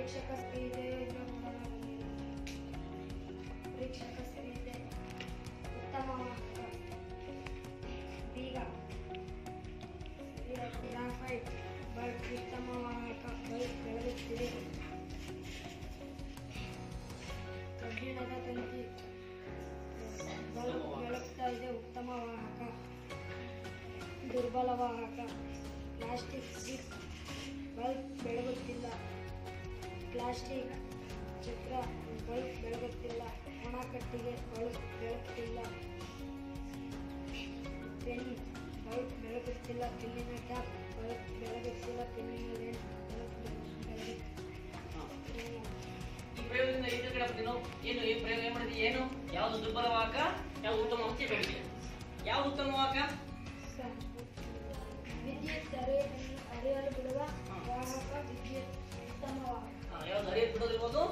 ಪ್ರೇಕ್ಷಕ ಸ್ಪರ್ಧೆ ಪ್ರೇಕ್ಷಕ ಸ್ಪರ್ಧೆ ಉತ್ತಮ ವಾಹಕ ಬೀಗ ಗ್ರಾಫೈಟ್ ಬಲ್ಬ್ ಉತ್ತಮ ವಾಹಕ ಬಲ್ಬ್ ಬೆಳಗುತ್ತಿದೆ ಕಬ್ಬಿಣದ ತಂತಿ ಬಲ್ಬ್ ಬೆಳಗ್ತಾ ಇದೆ ಉತ್ತಮ ವಾಹಕ ದುರ್ಬಲ ವಾಹಕ ಪ್ಲಾಸ್ಟಿಕ್ ಸ್ಟಿಕ್ ಬಲ್ಬ್ ಬೆಳಗುತ್ತಿಲ್ಲ ಪ್ಲಾಸ್ಟಿಕ್ ಚಕ್ರ ಬಲ್ಬ್ ಬೆಳಗುತ್ತಿಲ್ಲ ಒಣ ಕಟ್ಟಿಗೆ ಬಲ್ಬ್ ಬೆಳಗುತ್ತಿಲ್ಲ ಪೆನ್ ಬಲ್ಬ್ ಬೆಳಗುತ್ತಿಲ್ಲ ಪೆನ್ನಿನ ಕ್ಯಾಪ್ ಬಲ್ಬ್ ಬೆಳಗುತ್ತಿಲ್ಲ ಪೆನ್ನಿನ ಲೆನ್ಸ್ ಬಲ್ಬ್ ಬೆಳಗುತ್ತಿಲ್ಲ ಈ ಪ್ರಯೋಗದಿಂದ ಏನು ಕೇಳಬಹುದು ಏನು ಈ ಪ್ರಯೋಗ ಏನ್ ಮಾಡಿದ್ವಿ ಏನು ಯಾವುದು ದುರ್ಬಲ ವಾಹಕ ಯಾವುದು ಉತ್ತಮ ಅಂಶ ಬೆಳಗ್ಗೆ ಯಾವುದು ಉತ್ತಮ ವಾಹಕ ವಿದ್ಯುತ್ ಹರಿಯನ್ನು ಹರಿಯಲು ಬಿಡುವ ವಾಹಕ ವಿದ್ಯುತ್ ಉತ್ತಮ ವಾಹಕ ಆ, ಯಾವುದು ಹರಿಯ ಬಿಡೋದಿರ್ಬೋದು